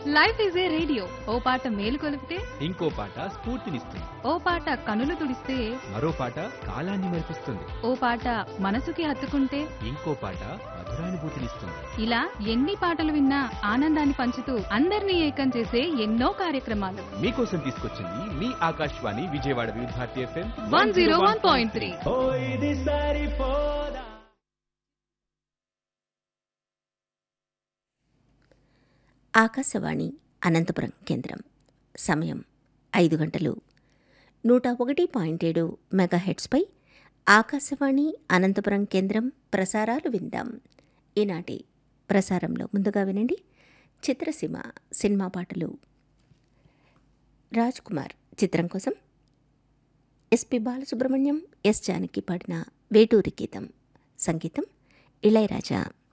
life is a radio ఓ పాట మేలు కొలిపితే ఇంకో పాట స్ఫూర్తినిస్తుంది ఓ పాట కనులు తుడిస్తే మరో పాట కాలాన్ని మరిపిస్తుంది ఓ పాట మనసుకి హత్తుకుంటే ఇంకో పాట మధురానుభూతినిస్తుంది ఇలా ఎన్ని పాటలు విన్నా ఆనందాన్ని పంచుతూ అందరినీ ఏకం చేసే ఎన్నో కార్యక్రమాలు మీకోసం తీసుకొచ్చింది మీ Akashvani Vijayawada Vividh Bharati FM one zero one point three Akashvani Anantapuram కేంద్రం సమయం ఐదు గంటలు నూట ఒకటి పాయింట్ ఏడు మెగాహెడ్స్పై ఆకాశవాణి అనంతపురం కేంద్రం ప్రసారాలు విందాం ఈనాటి ప్రసారంలో ముందుగా వినండి చిత్రసీమ సినిమా పాటలు రాజ్ కుమార్ చిత్రం కోసం ఎస్పి బాలసుబ్రహ్మణ్యం ఎస్ జానకి పాడిన వేటూరి గీతం సంగీతం ఇళయరాజా